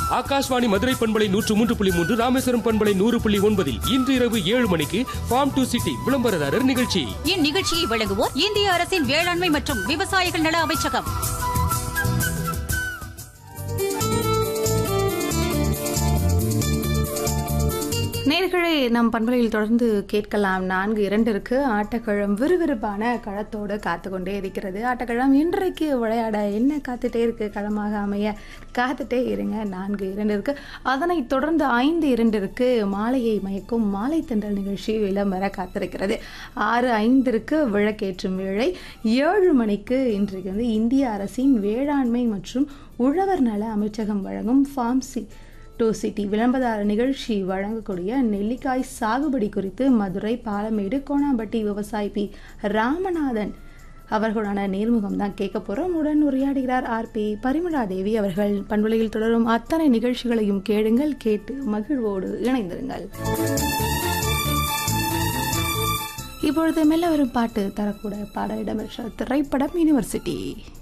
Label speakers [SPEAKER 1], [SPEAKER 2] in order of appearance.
[SPEAKER 1] ஆகாஷ்வாணி மதுரை பண்பலை நூற்று மூன்று புள்ளி மூன்று ராமேஸ்வரம் பண்பலை நூறு புள்ளி ஒன்பதில் இன்று இரவு ஏழு மணிக்கு ஃபார்ம் டு சிட்டி விளம்பரதாரர் நிகழ்ச்சி
[SPEAKER 2] இந்நிகழ்ச்சியை வழங்குவோர் இந்திய அரசின் வேளாண்மை மற்றும் விவசாயிகள் நல அமைச்சகம்
[SPEAKER 3] நேர்களே நம் பண்பலையில் தொடர்ந்து கேட்கலாம் நான்கு இரண்டிற்கு ஆட்டக்கிழம் விறுவிறுப்பான களத்தோடு காத்து கொண்டே இருக்கிறது ஆட்டக்கிழம் இன்றைக்கு விளையாட என்ன காத்துட்டே இருக்கு களமாக அமைய காத்துட்டே இருங்க நான்கு இரண்டிற்கு அதனைத் தொடர்ந்து ஐந்து இரண்டிற்கு மாலையை மயக்கும் மாலை தென்றல் நிகழ்ச்சி விளம்பர காத்திருக்கிறது ஆறு ஐந்திற்கு விளக்கேற்றும் வேளை ஏழு மணிக்கு இன்றைக்கு வந்து இந்திய அரசின் வேளாண்மை மற்றும் உழவர் நல அமைச்சகம் வழங்கும் ஃபார்ம்சி டூ சிட்டி விளம்பர நிகழ்ச்சி வழங்கக்கூடிய நெல்லிக்காய் சாகுபடி குறித்து மதுரை பாலமேடு கோணாம்பட்டி விவசாயி பி ராமநாதன் அவர்களான நேர்முகம் தான் கேட்க போகிறோம் உடன் உரையாடுகிறார் ஆர் பி பரிமளா தேவி அவர்கள் பண்புலையில் தொடரும் அத்தனை நிகழ்ச்சிகளையும் கேளுங்கள் கேட்டு மகிழ்வோடு இணைந்திருங்கள் இப்பொழுது மெல்ல வரும் பாட்டு தரக்கூட பாட இடம்பெற்ற திரைப்படம் யூனிவர்சிட்டி